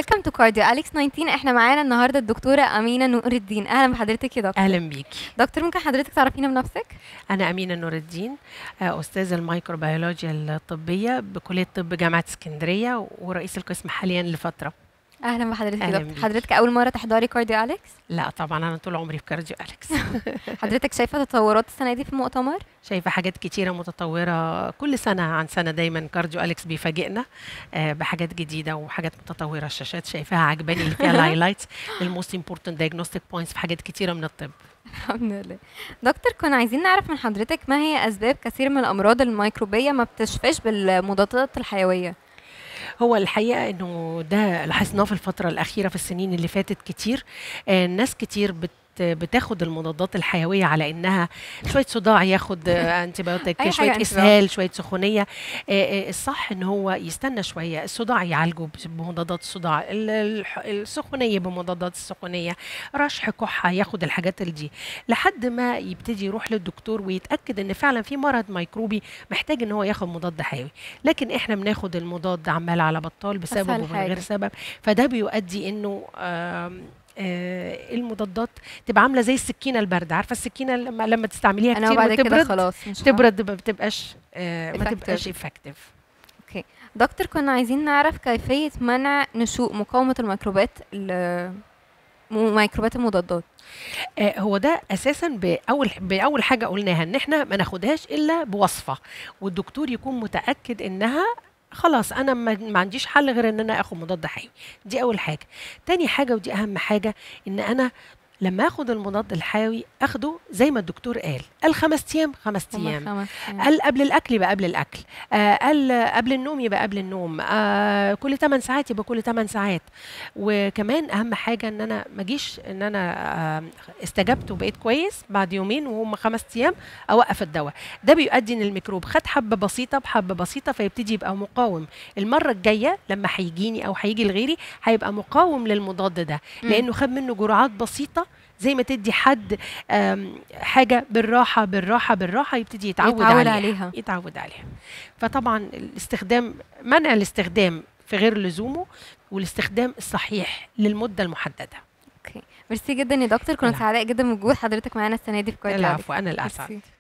ويلكم تو كارديو اليكس 19 احنا معانا النهارده الدكتوره امينه نور الدين اهلا بحضرتك يا دكتور اهلا بيكي دكتور ممكن حضرتك تعرفينا بنفسك انا امينه نور الدين آه، استاذه الميكروبيولوجيا الطبيه بكليه طب جامعه اسكندريه ورئيس القسم حاليا لفتره اهلا بحضرتك يا أهلاً دكتور بيكي. حضرتك اول مره تحضري كارديو اليكس لا طبعا انا طول عمري في كارديو اليكس حضرتك شايفه تطورات السنه دي في المؤتمر شايفه حاجات كتيره متطوره كل سنه عن سنه دايما كارديو اليكس بيفاجئنا آه، بحاجات جديده وحاجات متطوره الشاشات شايفاها عجباني اللي فيها الهايلايتس الموست امبورتنت دايجنوستيك بوينتس في حاجات كتيره من الطب الحمد لله دكتور كنا عايزين نعرف من حضرتك ما هي اسباب كثير من الامراض الميكروبيه ما بتشفاش بالمضادات الحيويه هو الحقيقه انه ده لاحظناه في الفتره الاخيره في السنين اللي فاتت كتير آه، ناس كتير بت بتاخد المضادات الحيويه على انها شويه صداع ياخد انتي بايوتيك أي حاجة شويه antibiotic. اسهال شويه سخونيه آه، آه، الصح ان هو يستنى شويه الصداع يعالجه بمضادات الصداع ال- الح- السخونيه بمضادات السخونيه رشح كحه ياخد الحاجات اللي دي لحد ما يبتدي يروح للدكتور ويتاكد ان فعلا في مرض ميكروبي محتاج ان هو ياخد مضاد حيوي لكن احنا بناخد المضاد عمال على بطال بسبب أسهل ومن حاجة. غير سبب فده بيؤدي انه آم، آه، المضادات تبقى عامله زي السكينه البارده عارفه السكينه لما لما تستعمليها انا كتير وبعد كده وتبرد خلاص مش ه- تبرد ما بتبقاش آه، ما Effective. تبقاش افكتيف اوكي دكتور كنا عايزين نعرف كيفيه منع نشوء مقاومه الميكروبات ال- م- ميكروبات المضادات آه، هو ده اساسا باول باول حاجه قلناها ان احنا ما ناخدهاش الا بوصفه والدكتور يكون متاكد انها خلاص انا ما ما عنديش حل غير ان انا اخد مضاد حيوي دي اول حاجه تاني حاجه ودي اهم حاجه ان انا لما اخد المضاد الحيوي اخده زي ما الدكتور قال قال خمس ايام خمس هما ايام خمس أيام. قال قبل الاكل يبقى قبل الاكل آه قال قبل النوم يبقى قبل النوم آه كل 8 ساعات يبقى كل 8 ساعات وكمان اهم حاجه ان انا ما اجيش ان انا آه استجبت وبقيت كويس بعد يومين وهم خمس ايام اوقف الدواء ده بيؤدي ان الميكروب خد حبه بسيطه بحبه بسيطه فيبتدي يبقى مقاوم المره الجايه لما هيجيني او هيجي لغيري هيبقى مقاوم للمضاد ده مم. لانه خد منه جرعات بسيطه زي ما تدي حد آم، حاجه بالراحه بالراحه بالراحه يبتدي يتعود, يتعود عليها. عليها. يتعود عليها فطبعا الاستخدام منع الاستخدام في غير لزومه والاستخدام الصحيح للمده المحدده اوكي ميرسي جدا يا دكتور كنا العفو. سعداء جدا بوجود حضرتك معانا السنه دي في كارديو العفو انا الاسعد ميرسي.